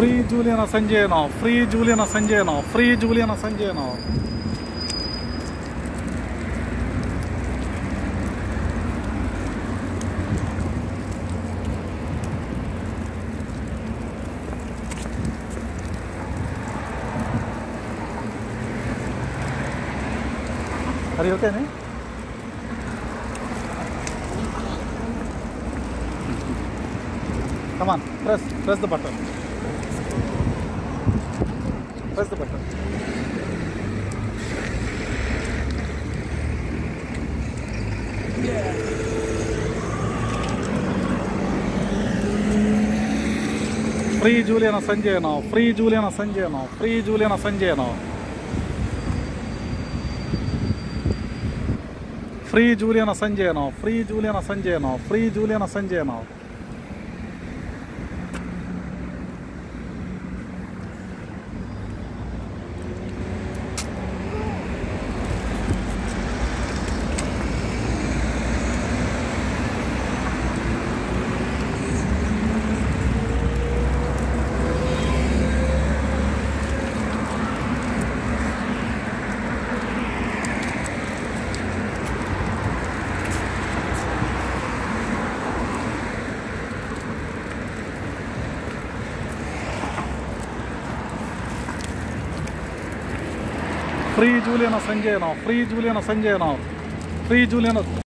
Free Julian ಸಂಜೆನೋ free Julian ಸಂಜೆನೋ free Julian ಸಂಜೆನೋ Are you okay, ne? Come on, press, press the button. Press the button. Free Julian ಸಂಜೆನೋ free Julian ಸಂಜೆನೋ free Julian ಸಂಜೆನೋ free Julian ಸಂಜೆನೋ free Julian ಸಂಜೆನೋ free Julian ಸಂಜೆನೋ free Julian ಸಂಜೆನೋ free Julian ಸಂಜೆನೋ free ಜೂಲಿಯನ